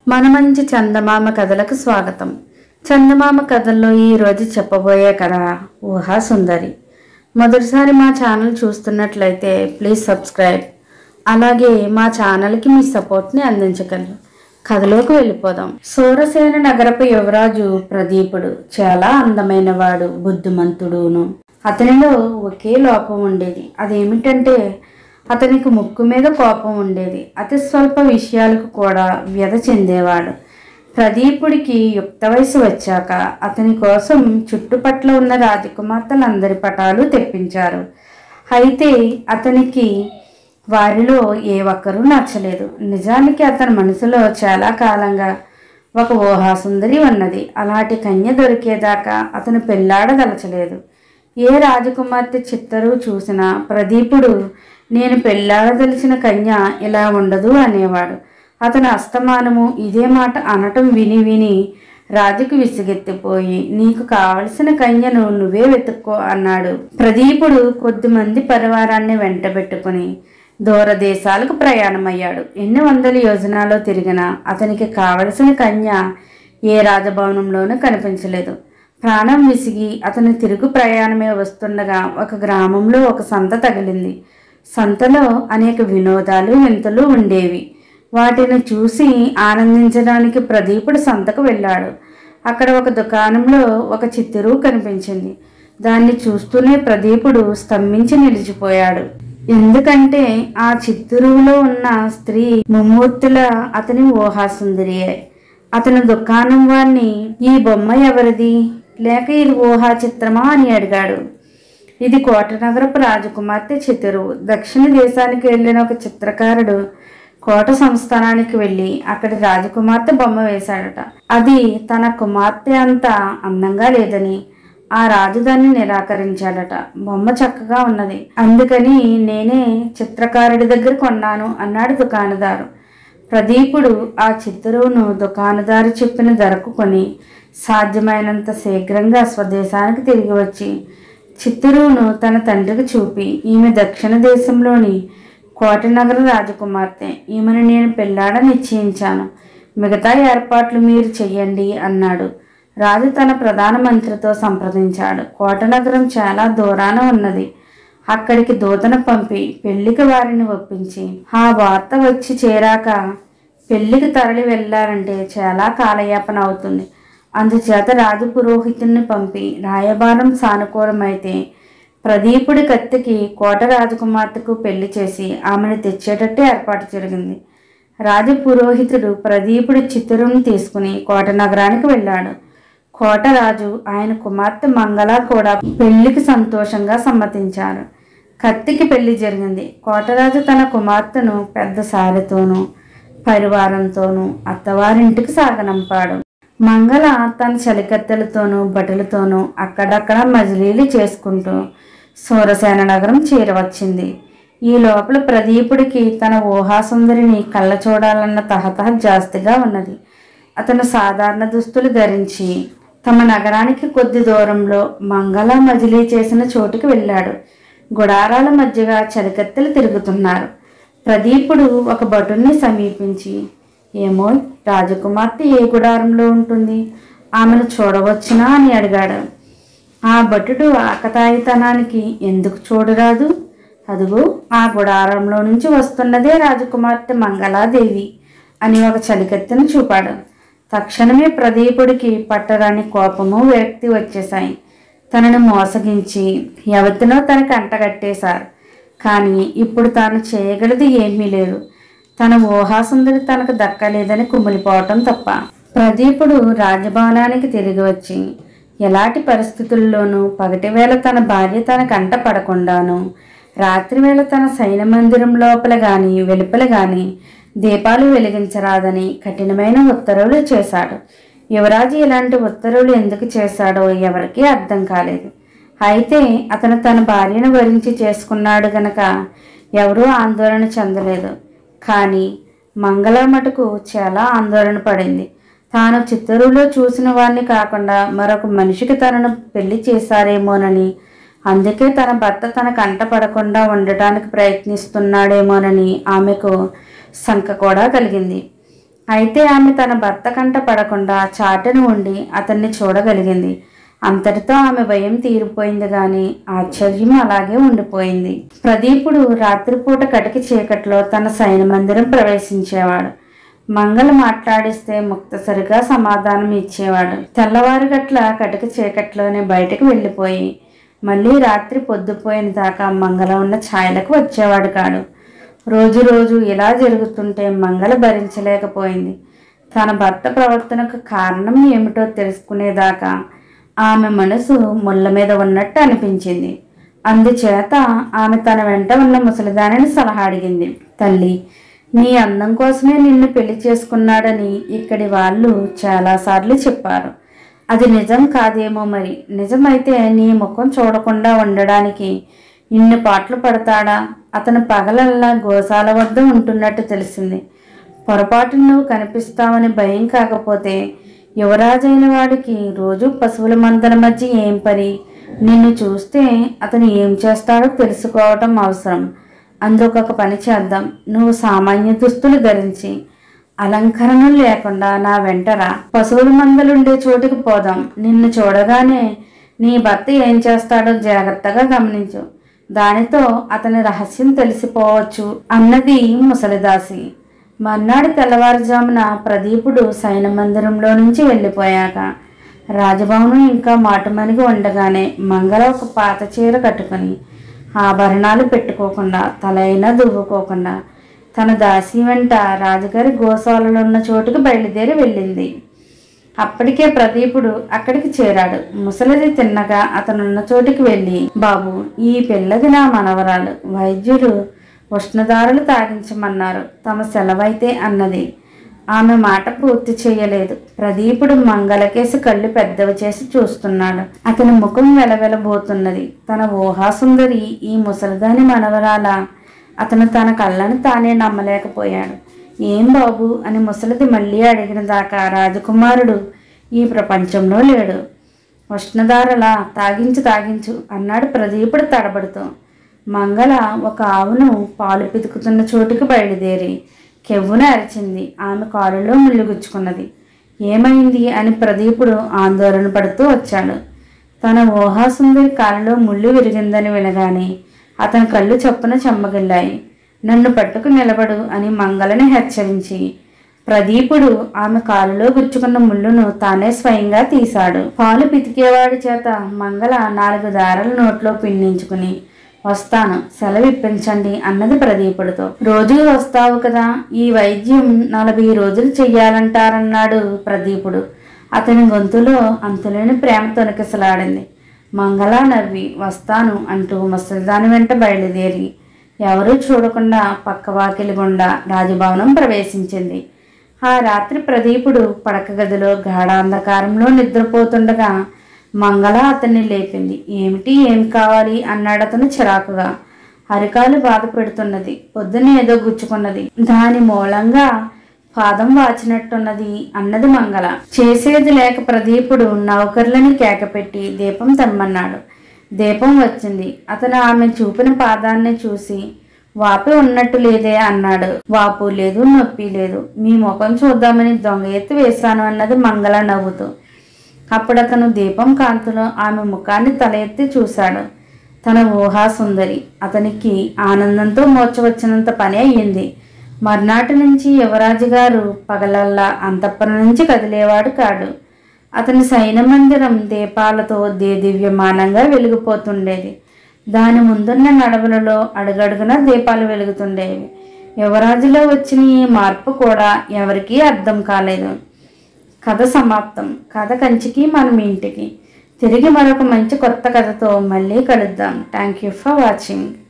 మన మంచి చందమామ కథలకు స్వాగతం చందమామ కథల్లో ఈ రోజు చెప్పబోయే కథ ఊహా సుందరి మొదటిసారి మా ఛానల్ చూస్తున్నట్లయితే ప్లీజ్ సబ్స్క్రైబ్ అలాగే మా ఛానల్కి మీ సపోర్ట్ని అందించగలరు కథలోకి వెళ్ళిపోదాం సూరసేన నగరపు యువరాజు ప్రదీపుడు చాలా అందమైన వాడు బుద్ధిమంతుడును అతనిలో ఒకే లోపం ఉండేది అదేమిటంటే అతనికి ముక్కు మీద కోపం ఉండేది అతి స్వల్ప విషయాలకు కూడా వ్యధ చెందేవాడు ప్రదీపుడికి యుక్త వయసు వచ్చాక అతని కోసం చుట్టుపట్ల ఉన్న రాజకుమార్తెలందరి పటాలు తెప్పించారు అయితే అతనికి వారిలో ఏ ఒక్కరూ నచ్చలేదు నిజానికి అతని మనసులో చాలా కాలంగా ఒక ఊహాసుందరి ఉన్నది అలాంటి కన్య దొరికేదాకా అతను పెళ్ళాడదలచలేదు ఏ రాజకుమార్తె చిత్తరు చూసినా ప్రదీపుడు నేను పెళ్ళాడదలిచిన కన్య ఇలా ఉండదు అనేవాడు అతని అస్తమానము ఇదే మాట అనటం విని విని రాజుకు విసిగెత్తిపోయి నీకు కావలసిన కన్యను నువ్వే వెతుక్కో అన్నాడు ప్రదీపుడు కొద్దిమంది పరివారాన్ని వెంటబెట్టుకుని దూరదేశాలకు ప్రయాణమయ్యాడు ఎన్ని వందల యోజనాలో తిరిగినా అతనికి కావలసిన కన్య ఏ రాజభవనంలోనూ కనిపించలేదు ప్రాణం విసిగి అతను తిరుగు ప్రయాణమే వస్తుండగా ఒక గ్రామంలో ఒక సంత తగిలింది సంతలో అనేక వినోదాలు వింతలు ఉండేవి వాటిని చూసి ఆనందించడానికి ప్రదీపుడు సంతకు వెళ్ళాడు అక్కడ ఒక దుకాణంలో ఒక చిత్తురు కనిపించింది దాన్ని చూస్తూనే ప్రదీపుడు స్తంభించి నిలిచిపోయాడు ఎందుకంటే ఆ చిత్తూరులో ఉన్న స్త్రీ ముమ్మూర్తుల అతని ఊహాసుందరియే అతని దుకాణం వారిని ఈ బొమ్మ ఎవరిది లేక ఇది ఊహా చిత్రమా అని అడిగాడు ఇది కోటనగరపు రాజకుమార్తె చిత్తరువు దక్షిణ దేశానికి వెళ్ళిన ఒక చిత్రకారుడు కోట సంస్థానానికి వెళ్ళి అక్కడి రాజకుమార్తె బొమ్మ వేశాడట అది తన కుమార్తె అంత అందంగా లేదని ఆ రాజు దాన్ని నిరాకరించాడట బొమ్మ చక్కగా ఉన్నది అందుకని నేనే చిత్రకారుడి దగ్గర కొన్నాను అన్నాడు దుకాణదారు ప్రదీపుడు ఆ చిత్తరువును దుకాణదారు చెప్పిన ధరకు కొని సాధ్యమైనంత శీఘ్రంగా స్వదేశానికి తిరిగి వచ్చి చిత్తరువును తన తండ్రికి చూపి ఈమె దక్షిణ దేశంలోని కోటనగర రాజకుమార్తె ఈమెను నేను పెళ్ళాడ నిశ్చయించాను మిగతా ఏర్పాట్లు మీరు చెయ్యండి అన్నాడు రాజు తన ప్రధానమంత్రితో సంప్రదించాడు కోటనగరం చాలా దూరాన ఉన్నది అక్కడికి దూతను పంపి పెళ్లికి వారిని ఒప్పించి ఆ వార్త వచ్చి చేరాక పెళ్లికి తరలి వెళ్ళాలంటే చాలా కాలయాపన అవుతుంది అందుచేత రాజు పురోహితుడిని పంపి రాయబారం సానుకూలమైతే ప్రదీపుడి కత్తికి కోట రాజకుమార్తెకు పెళ్లి చేసి ఆమెను తెచ్చేటట్టు ఏర్పాటు జరిగింది రాజు పురోహితుడు ప్రదీపుడి చిత్తురును తీసుకుని కోట నగరానికి వెళ్ళాడు కోటరాజు ఆయన కుమార్తె మంగళ కూడా పెళ్లికి సంతోషంగా సమ్మతించారు కత్తికి పెళ్లి జరిగింది కోటరాజు తన కుమార్తెను పెద్ద సారెతోనూ పరివారంతోనూ అత్తవారింటికి సాగనంపాడు మంగళ తన చలికత్తెలతోనూ బట్టలతోనూ అక్కడక్కడ మజిలీలు చేసుకుంటూ సూరసేన నగరం చేరవచ్చింది ఈ లోపల ప్రదీపుడికి తన ఊహాసుందరిని కళ్ళ చూడాలన్న తహతహ జాస్తిగా ఉన్నది అతను సాధారణ దుస్తులు ధరించి తమ నగరానికి కొద్ది దూరంలో మంగళ మజిలీ చేసిన చోటుకి వెళ్ళాడు గుడారాల మధ్యగా చలికత్తెలు తిరుగుతున్నారు ప్రదీపుడు ఒక భటుని సమీపించి ఏమో రాజకుమార్తె ఏ గుడారంలో ఉంటుంది ఆమెను చూడవచ్చునా అని అడిగాడు ఆ భటుడు ఆకతాయితనానికి ఎందుకు చూడరాదు అదుగో ఆ గుడారంలో నుంచి వస్తున్నదే రాజకుమార్తె మంగళాదేవి అని ఒక చలికత్తెను చూపాడు తక్షణమే ప్రదీపుడికి పట్టరాని కోపము వ్యక్తి వచ్చేశాయి తనను మోసగించి ఎవరినో తనకి అంటగట్టేశారు కానీ ఇప్పుడు తాను చేయగలది ఏమీ లేదు తన ఊహాసుందరి తనకు దక్కలేదని కుమిలిపోవటం తప్ప ప్రదీపుడు రాజభవనానికి తిరిగి వచ్చి ఎలాంటి పరిస్థితుల్లోనూ పగటివేళ తన భార్య తన కంట పడకుండాను రాత్రివేళ తన సైన మందిరం లోపల గాని వెలుపల గాని దీపాలు వెలిగించరాదని కఠినమైన ఉత్తర్వులు చేశాడు యువరాజు ఇలాంటి ఉత్తర్వులు ఎందుకు చేశాడో ఎవరికీ అర్థం కాలేదు అయితే అతను తన భార్యను వరించి చేసుకున్నాడు గనక ఎవరూ ఆందోళన చెందలేదు కానీ మంగళ మటుకు చాలా ఆందోళన పడింది తాను చిత్తరులో చూసిన వారిని కాకుండా మరొక మనిషికి తనను పెళ్లి చేశారేమోనని అందుకే తన భర్త తన కంట పడకుండా ఉండటానికి ప్రయత్నిస్తున్నాడేమోనని ఆమెకు శంక కూడా కలిగింది అయితే ఆమె తన భర్త కంట పడకుండా చాటును ఉండి అతన్ని చూడగలిగింది అంతటితో ఆమె భయం తీరిపోయింది గాని ఆశ్చర్యం అలాగే ఉండిపోయింది ప్రదీపుడు రాత్రిపూట కటికి చీకట్లో తన సైన మందిరం ప్రవేశించేవాడు మంగళ మాట్లాడిస్తే ముక్తసరిగా సమాధానం ఇచ్చేవాడు తెల్లవారు గట్ల కటిక చీకట్లోనే బయటకు వెళ్ళిపోయి మళ్ళీ రాత్రి పొద్దుపోయిన దాకా మంగళ ఉన్న ఛాయలకు వచ్చేవాడు కాడు రోజు రోజు ఇలా జరుగుతుంటే మంగళ భరించలేకపోయింది తన భర్త ప్రవర్తనకు కారణం ఏమిటో తెలుసుకునేదాకా ఆమె మనసు ముళ్ళ మీద ఉన్నట్టు అనిపించింది అందుచేత ఆమె తన వెంట ఉన్న ముసలిదానిని సలహా అడిగింది తల్లి నీ అందం కోసమే నిన్ను పెళ్లి చేసుకున్నాడని ఇక్కడి వాళ్ళు చాలాసార్లు చెప్పారు అది నిజం కాదేమో మరి నిజమైతే నీ ముఖం చూడకుండా ఉండడానికి ఇన్ని పాటలు పడతాడా అతను పగలల్లా గోశాల వద్ద ఉంటున్నట్టు తెలిసింది పొరపాటున నువ్వు కనిపిస్తావని భయం కాకపోతే యువరాజైన వాడికి రోజు పశువుల మందల మధ్య ఏం పని నిన్ను చూస్తే అతను ఏం చేస్తాడో తెలుసుకోవటం అవసరం అందుకొక పని చేద్దాం నువ్వు సామాన్య దుస్తులు ధరించి అలంకరణలు లేకుండా నా వెంటరా పశువుల మందలుండే చోటుకి పోదాం నిన్ను చూడగానే నీ భర్త ఏం చేస్తాడో జాగ్రత్తగా గమనించు దానితో అతని రహస్యం తెలిసిపోవచ్చు అన్నది ముసలిదాసి మర్నాడు తెల్లవారుజామున ప్రదీపుడు సైన మందిరంలో నుంచి వెళ్ళిపోయాక రాజభవనం ఇంకా మాటుమనిగి ఉండగానే మంగళ ఒక పాత చీర కట్టుకొని ఆభరణాలు పెట్టుకోకుండా తలైనా దువ్వుకోకుండా తన దాసి వెంట రాజుగారి గోశాలలో ఉన్న చోటుకు బయలుదేరి వెళ్ళింది అప్పటికే ప్రదీపుడు అక్కడికి చేరాడు ముసలిది తిన్నగా అతనున్న చోటికి వెళ్ళి బాబు ఈ పిల్లది నా మనవరాలు వైద్యులు ఉష్ణదారులు తాగించమన్నారు తమ సెలవైతే అన్నది ఆమె మాట పూర్తి చేయలేదు ప్రదీపుడు మంగళకేసి కళ్ళు పెద్దవి చేసి చూస్తున్నాడు అతని ముఖం వెలవెలబోతున్నది తన ఊహాసుందరి ఈ ముసలిదాని మనవరాల అతను తన కళ్ళను తానే నమ్మలేకపోయాడు ఏం బాబు అని ముసలిది మళ్ళీ అడిగిన దాకా రాజకుమారుడు ఈ ప్రపంచంలో లేడు ఉష్ణధారలా తాగించు తాగించు అన్నాడు ప్రదీపుడు తడబడుతూ మంగళ ఒక ఆవును పాలు పితుకుతున్న చోటుకి బయలుదేరి కెవ్వున అరిచింది ఆమె కాలులో ముళ్ళుగుచ్చుకున్నది ఏమైంది అని ప్రదీపుడు ఆందోళన పడుతూ వచ్చాడు తన ఊహాసుందరి కాలులో ముళ్ళు విరిగిందని వినగానే అతని కళ్ళు చప్పున చెమ్మగిల్లాయి నన్ను పట్టుకు నిలబడు అని మంగళని హెచ్చరించి ప్రదీపుడు ఆమె కాలులో గుచ్చుకున్న ముళ్ళును తానే స్వయంగా తీశాడు పాలు పితికేవాడి చేత మంగళ నాలుగు దారాల నోట్లో పిండించుకుని వస్తాను సెలవు ఇప్పించండి అన్నది ప్రదీపుడితో రోజు వస్తావు కదా ఈ వైద్యం నలభై రోజులు చెయ్యాలంటారన్నాడు ప్రదీపుడు అతని గొంతులో అంతులేని ప్రేమ తొనకిసలాడింది మంగళ నవ్వి వస్తాను అంటూ ముసలిదాని వెంట బయలుదేరి ఎవరూ చూడకుండా పక్క వాకిలి గుండా రాజభవనం ప్రవేశించింది ఆ రాత్రి ప్రదీపుడు పడక గదిలో గాఢాంధకారంలో నిద్రపోతుండగా మంగళ అతన్ని లేపింది ఏమిటి ఏం కావాలి అన్నాడు అతను చిరాకుగా అరికాలు బాధ పెడుతున్నది పొద్దున ఏదో గుచ్చుకున్నది దాని మూలంగా పాదం వాచినట్టున్నది అన్నది మంగళ చేసేది లేక ప్రదీపుడు నౌకర్లని కేకపెట్టి దీపం తెమ్మన్నాడు దీపం వచ్చింది అతను ఆమె చూపిన పాదాన్ని చూసి వాపి ఉన్నట్టు లేదే అన్నాడు వాపు లేదు నొప్పి లేదు మీ ముఖం చూద్దామని దొంగ ఎత్తి వేశాను అన్నది మంగళ నవ్వుతూ అప్పుడు అతను దీపం కాంతిలో ఆమె ముఖాన్ని తల ఎత్తి చూశాడు తన ఊహా సుందరి అతనికి ఆనందంతో మోర్చవచ్చినంత పని అయ్యింది మర్నాటి నుంచి యువరాజు గారు పగలల్లా అంతఃపురం నుంచి కదిలేవాడు కాడు అతని సైన మందిరం దీపాలతో దేదివ్యమానంగా వెలిగిపోతుండేది దాని ముందున్న నడవలలో అడుగడుగున దీపాలు వెలుగుతుండేవి యువరాజులో వచ్చిన ఈ మార్పు కూడా ఎవరికీ అర్థం కాలేదు కథ సమాప్తం కథ కంచికి మనం ఇంటికి తిరిగి మరొక మంచి కొత్త కథతో మళ్ళీ కలుద్దాం థ్యాంక్ యూ ఫర్ వాచింగ్